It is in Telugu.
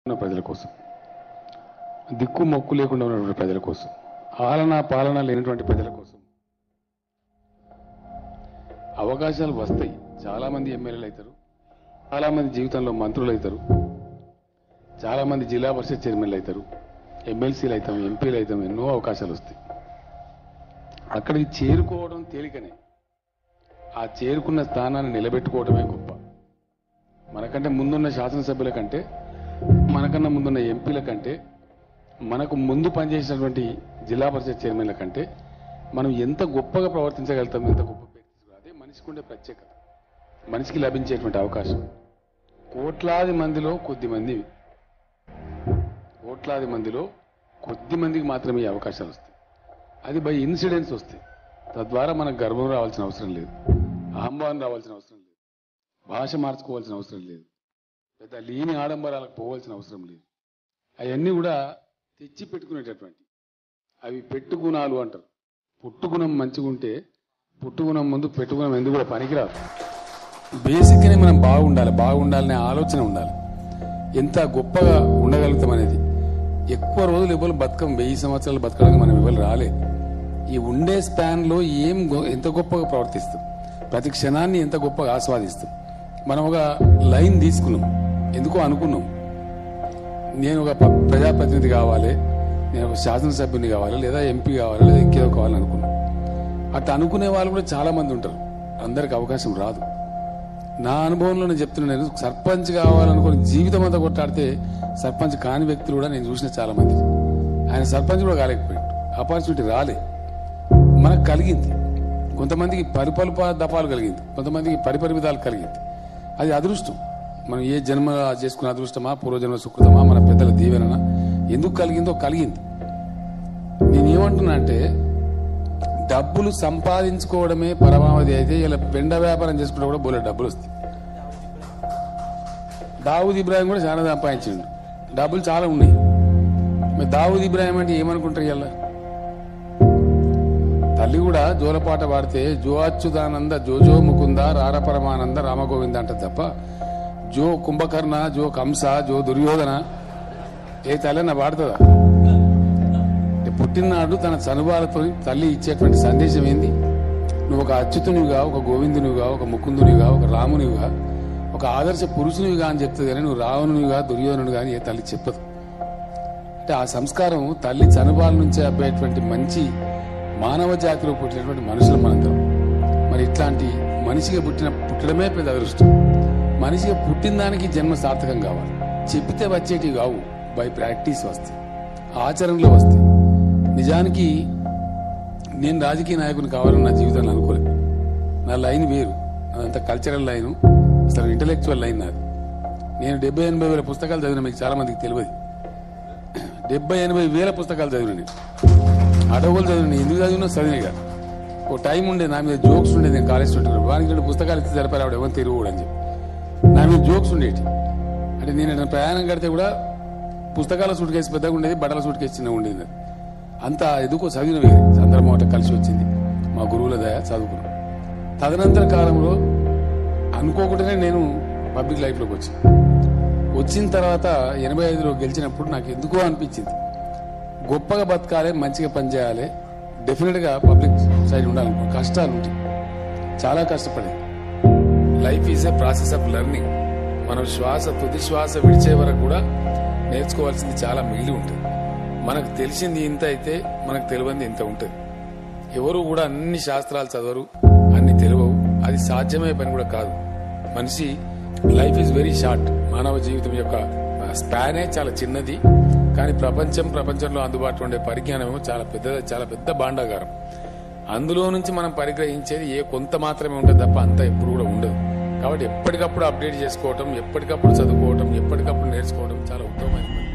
ఉన్న ప్రజల కోసం దిక్కు మొక్కు లేకుండా ఉన్నటువంటి ప్రజల కోసం ఆలన పాలన లేనటువంటి ప్రజల కోసం అవకాశాలు వస్తాయి చాలా మంది ఎమ్మెల్యేలు అవుతారు చాలా మంది జీవితంలో మంత్రులు అవుతారు చాలా మంది జిల్లా పరిషత్ చైర్మన్లు అవుతారు ఎమ్మెల్సీలు అవుతాం ఎంపీలు అవుతాం ఎన్నో అవకాశాలు వస్తాయి అక్కడికి చేరుకోవడం తేలికనే ఆ చేరుకున్న స్థానాన్ని నిలబెట్టుకోవడమే గొప్ప మనకంటే ముందున్న శాసనసభ్యుల కంటే మనకన్నా ముందున్న ఎంపీల కంటే మనకు ముందు పనిచేసినటువంటి జిల్లా పరిషత్ చైర్మన్ల కంటే మనం ఎంత గొప్పగా ప్రవర్తించగలుగుతాం ఎంత గొప్ప పేరు తీసుకురా అదే మనిషికి ఉండే ప్రత్యేకత మనిషికి లభించేటువంటి అవకాశం కోట్లాది మందిలో కొద్ది మంది కోట్లాది మందిలో కొద్ది మందికి మాత్రమే ఈ అవకాశాలు వస్తాయి అది బై ఇన్సిడెన్స్ వస్తాయి తద్వారా మనకు గర్వం రావాల్సిన అవసరం లేదు అహంభావం రావాల్సిన అవసరం లేదు భాష మార్చుకోవాల్సిన అవసరం లేదు పెద్ద లేని ఆడంబరాలకు పోవాల్సిన అవసరం లేదు అవన్నీ కూడా తెచ్చి పెట్టుకునేటటువంటి అవి పెట్టుగుణాలు అంటారు పుట్టుగుణం మంచిగా ఉంటే పుట్టుగుణం ముందు పెట్టుగుణం ఎందుకు కూడా పనికిరాదు బేసిక్గానే మనం బాగుండాలి బాగుండాలనే ఆలోచన ఉండాలి ఎంత గొప్పగా ఉండగలుగుతాం అనేది ఎక్కువ రోజులు ఎవరు బతకం వెయ్యి సంవత్సరాలు బతకడానికి మనం ఎవరు రాలే ఈ ఉండే స్పాన్ లో ఏం గొ- ఎంత గొప్పగా ప్రవర్తిస్తాం ప్రతి క్షణాన్ని ఎంత గొప్పగా ఆస్వాదిస్తాం మనం ఒక లైన్ తీసుకున్నాం ఎందుకో అనుకున్నాం నేను ఒక ప- ప్రజాప్రతినిధి కావాలి నేను ఒక శాసనసభ్యుని కావాలి లేదా ఎంపీ కావాలి లేదా ఇంకేదో కావాలని అనుకున్నాం అట్లా అనుకునే వాళ్ళు కూడా చాలా మంది ఉంటారు అందరికి అవకాశం రాదు నా అనుభవంలో నేను చెప్తున్నా నేను సర్పంచ్ కావాలనుకుని జీవితం అంతా కొట్టాడితే సర్పంచ్ కాని వ్యక్తులు కూడా నేను చూసిన చాలా మంది ఆయన సర్పంచ్ కూడా కాలేకపోయాడు ఆపర్చునిటీ రాలే మనకు కలిగింది కొంతమందికి పరిపల్ప దపాలు కలిగింది కొంతమందికి పరిపరి విధాలు కలిగింది అది అదృష్టం మనం ఏ జన్మ చేసుకున్న అదృష్టమా పూర్వజన్మ సుకృతమా మన పెద్దల దీవెననా ఎందుకు కలిగిందో కలిగింది నేనేమంటున్నా అంటే డబ్బులు సంపాదించుకోవడమే పరమావధి అయితే ఇలా పెండ వ్యాపారం చేసుకుంటే కూడా బోలే డబ్బులు వస్తాయి దావుద్ ఇబ్రాహిం కూడా చాలా సంపాదించిండు డబ్బులు చాలా ఉన్నాయి మరి దావుద్ ఇబ్రాహిం అంటే ఏమనుకుంటారు ఇలా తల్లి కూడా జోలపాట పాడితే జో అచ్యుతానంద జో జో ముకుంద రార పరమానంద రామగోవింద అంట తప్ప జో కుంభకర్ణ జో కంస జో దుర్యోధన ఏ తల్లి నా పాడుతుందా అంటే పుట్టిననాడు తన చనుబాలతో తల్లి ఇచ్చేటువంటి సందేశం ఏంది నువ్వు ఒక అచ్యుతునివిగా ఒక గోవిందునివిగా ఒక ముకుందునివిగా ఒక రామునివిగా ఒక ఆదర్శ పురుషునివిగా అని చెప్తుంది కానీ నువ్వు రావణునిగా దుర్యోధనునిగా అని ఏ తల్లి చెప్పదు అంటే ఆ సంస్కారం తల్లి చనుబాల నుంచే అబ్బేటువంటి మంచి మానవ జాతిలో పుట్టినటువంటి మనుషులు మనందరం మరి ఇట్లాంటి మనిషిగా పుట్టిన పుట్టడమే పెద్ద అదృష్టం మనిషిగా పుట్టిన దానికి జన్మ సార్థకం కావాలి చెప్పితే వచ్చేటివి కావు బై ప్రాక్టీస్ వస్తాయి ఆచరణలో వస్తాయి నిజానికి నేను రాజకీయ నాయకుని కావాలని నా జీవితంలో అనుకోలేదు నా లైన్ వేరు అదంతా కల్చరల్ లైన్ అసలు ఇంటలెక్చువల్ లైన్ నాది నేను డెబ్బై ఎనభై వేల పుస్తకాలు చదివిన మీకు చాలా మందికి తెలియదు డెబ్బై ఎనభై వేల పుస్తకాలు చదివిన నేను అడవులు చదివిన ఎందుకు చదివినా చదివిన ఓ టైం ఉండే నా మీద జోక్స్ ఉండేది నేను కాలేజ్ స్టూడెంట్ వానికి రెండు పుస్తకాలు ఇచ్చి సరిపోయి ఆవిడ ఎవరు తిరుగుడు అని చెప్పి నా మీద జోక్స్ ఉండేటి అంటే నేను ఏదైనా ప్రయాణం కడితే కూడా పుస్తకాల సూట్ కేసు పెద్దగా ఉండేది బట్టల సూట్ కేసు చిన్నగా ఉండేది నాది. అంత ఎదుకో చదివిన వేరే చంద్రమోట కలిసి వచ్చింది మా గురువుల దయ చదువుకున్నాం తదనంతర కాలంలో అనుకోకుండానే నేను పబ్లిక్ లైఫ్లోకి వచ్చాను వచ్చిన తర్వాత ఎనభై ఐదులో గెలిచినప్పుడు నాకు ఎందుకో అనిపించింది గొప్పగా బతకాలి మంచిగా పనిచేయాలి డెఫినెట్ గా పబ్లిక్ సైడ్ ఉండాలనుకో కష్టాలు ఉంటాయి చాలా కష్టపడేది life is a process of learning మనం శ్వాస తుది శ్వాస విడిచే వరకు కూడా నేర్చుకోవాల్సింది చాలా మిగిలి ఉంటుంది మనకు తెలిసింది ఇంత అయితే మనకు తెలియంది ఇంత ఉంటుంది ఎవరు కూడా అన్ని శాస్త్రాలు చదవరు అన్ని తెలియవు అది సాధ్యమయ్యే పని కూడా కాదు మనిషి లైఫ్ ఈజ్ వెరీ షార్ట్ మానవ జీవితం యొక్క స్పానే చాలా చిన్నది కానీ ప్రపంచం ప్రపంచంలో అందుబాటులో ఉండే పరిజ్ఞానం ఏమో చాలా పెద్ద చాలా పెద్ద భాండాగారం అందులో నుంచి మనం పరిగ్రహించేది ఏ కొంత మాత్రమే ఉంటుంది తప్ప అంత ఎప్పుడు కూడా ఉండదు కాబట్టి ఎప్పటికప్పుడు అప్డేట్ చేసుకోవటం ఎప్పటికప్పుడు చదువుకోవటం ఎప్పటికప్పుడు నేర్చుకోవటం చాలా ఉత్తమమైన పని